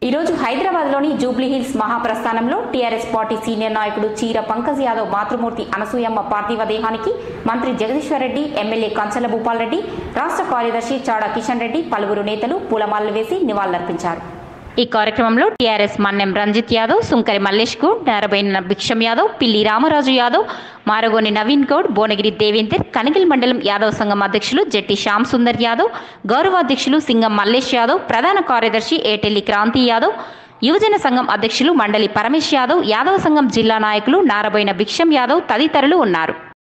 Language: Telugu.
ఈరోజు హైదరాబాద్లోని జూబ్లీహిల్స్ మహాప్రస్థానంలో టీఆర్ఎస్ పార్టీ సీనియర్ నాయకుడు చీర పంకజ్ యాదవ్ మాతృమూర్తి అనసూయమ్మ పార్థివ దేహానికి మంత్రి జగదీశ్వర్ రెడ్డి ఎమ్మెల్యే కంచల భూపాల్ రెడ్డి రాష్ట్ర కార్యదర్శి చాడా కిషన్ రెడ్డి పలువురు నేతలు పూలమాలలు వేసి నివాళులర్పించారు ఈ కార్యక్రమంలో టీఆర్ఎస్ మన్నెం రంజిత్ యాదవ్ సుంకరి మల్లేష్ గౌడ్ నారబైన భిక్షం యాదవ్ పిల్లి రామరాజు యాదవ్ మారగోని నవీన్ గౌడ్ భువనగిరి దేవేందర్ కనగిల్ మండలం యాదవ్ సంఘం అధ్యక్షులు జట్టి శ్యామ్ సుందర్ యాదవ్ గౌరవాధ్యక్షులు సింగం మల్లేష్ యాదవ్ ప్రధాన కార్యదర్శి ఏటెల్లి క్రాంతి యాదవ్ యువజన సంఘం అధ్యక్షులు మండలి పరమేశ్ యాదవ్ యాదవ సంఘం జిల్లా నాయకులు నారబోయిన భిక్షం యాదవ్ తదితరులు ఉన్నారు